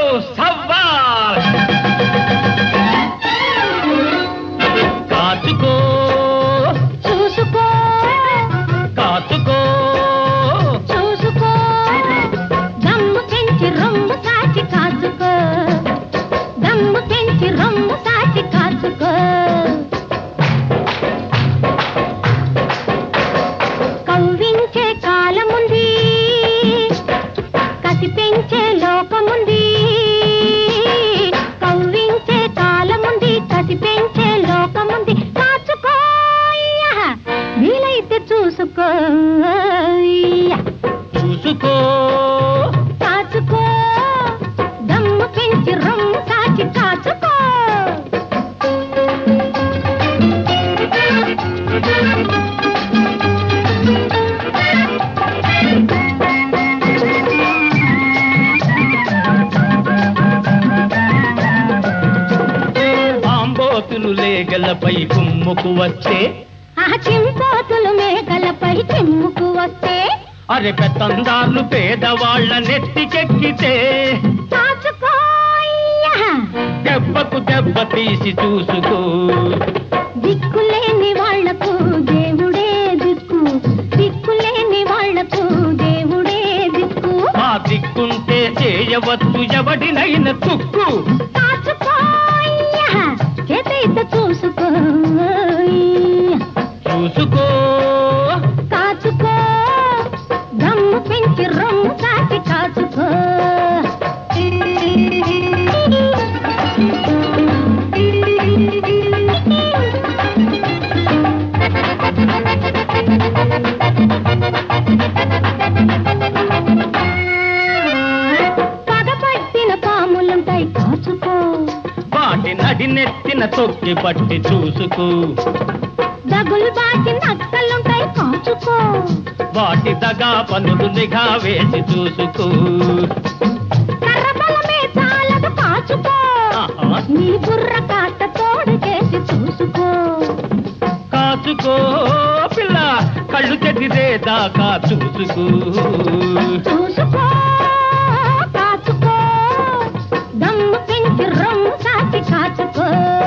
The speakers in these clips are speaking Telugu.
సవ్వాల్ కాచుకో చూసుకో కాచుకో చూసుకో దమ్ము పెంచి రొమ్ము సాచి కాచుకో దమ్ము పెంచి రొమ్ము సాచి కాచుకో కవ్వించే కాలముంది కసి పెంచే లోకముంది కవ్వించే కాలముంది కసి పెంచే లోకముంది కాచుకో అయ్యా. వీలైతే చూసుకో అయ్యా. చూసుకో కాచుకో దమ్ము పెంచి రొమ్ము కాచి కాచుకో ఆంబోతులు లేగలపై కుమ్ముకు వచ్చే ఆ చింపోతులు మేకలపై చిమ్ముకు వస్తే అరె పెత్తందార్లు పేదవాళ్ల నెత్తికెక్కితే కాచుకో అయ్యా. దెబ్బకు దెబ్బ తీసి చూసుకో దిక్కులేని వాళ్లకు దేవుడే దిక్కు దిక్కులేని వాళ్లకు దేవుడే దిక్కు ఆ దిక్కుంటే చేయవచ్చు ఎవడినైన తుక్కు కాచుకో అయ్యా. చేతైతే చూసుకో అయ్యా. చూసుకో కాచుకో దమ్ము పెంచి రొమ్ము కాచి కాచుకో పగపట్టిన పాములుంటాయి కాచుకో వాటి నడి నెత్తిన తొక్కి పట్టి చూసుకో దగులు బాకి నక్కలుంటాయి కాచుకో వాటి దగా పనులు నిఘా వేసి చూసుకో కర్రబలమే చాలదు కాచుకో ఆహా. నీ బుర్ర కాట తోడు చేసి చూసుకో కాచుకో పిల్ల కళ్ళు చెదిరే దాకా చూసుకో చూసుకో కాచుకో దమ్ము పెంచి రొమ్ము కాచి కాచుకో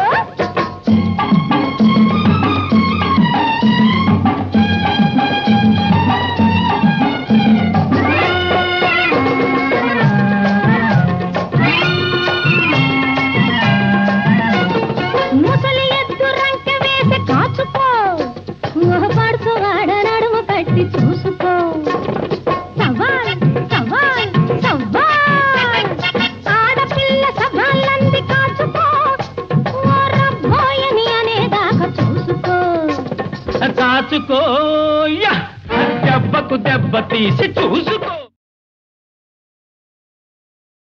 ముసలి ఎద్దు రంక వేసి కాచుకో పడుచు వాడ నడుము కట్టి చూసుకో సవాల్ సవాల్ సవాల్ ఆడపిల్ల సవాళ్ళంది కాచుకో ఓరబ్బోయని అనేదాకా చూసుకో కాచుకో యా! దెబ్బకు దెబ్బ తీసి చూసుకో